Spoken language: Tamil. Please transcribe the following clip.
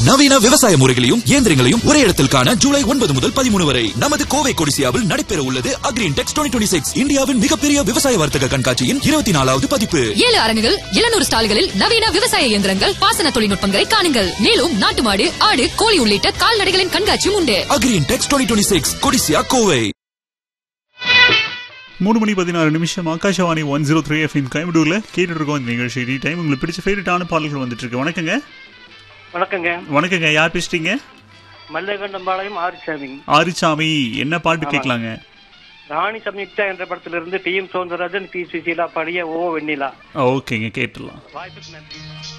நவீன விவசாய முறைகளையும் இயந்திரங்களையும் ஒரே இடத்தில் காண ஜூலை ஒன்பது முதல் பதிமூணு வரை நமது கோவை கொடிசியாவில் நடைபெற உள்ளது அக்ரீன் டெக்ஸ் டுவெண்ட்டி சிக்ஸ் இந்தியாவின் மிகப்பெரிய விவசாய வர்த்தக கண்காட்சியின் இருபத்தி நாலாவது பதிப்பு ஏழு அரங்குகள் எழுநூறு ஸ்டால்களில் நவீன விவசாய இயந்திரங்கள் பாசன தொழில்நுட்பங்களை காணுங்கள் மேலும் நாட்டு மாடு ஆடு கோழி உள்ளிட்ட கால்நடைகளின் கண்காட்சியும் உண்டு Agri Intex twenty six CODISSIA Kovai மூணு மணி பதினாறு நிமிஷம் Akashvani one zero three FM கைவிடூரில் கேட்டுட்டு இருக்கோம் இந்த நிகழ்ச்சி டி டைம் உங்களுக்கு பிடிச்ச ஃபேவரட்டான பாடல்கள் வந்துட்டு இருக்கு வணக்கங்க வணக்கங்க வணக்கங்க யார் பேசுறீங்க மல்லகண்டம்பாளையம் ஆரிசாமி ஆரிச்சாமி என்ன பாட்டு ஆமாங்க. கேட்கலாங்க ராணி சம்யுக்தா என்ற படத்திலிருந்து T M Soundararajan P Susheela பாடிய ஓ வெண்ணிலா ஓகேங்க கேட்டுடலாம் வாய்ப்புக்கு நன்றி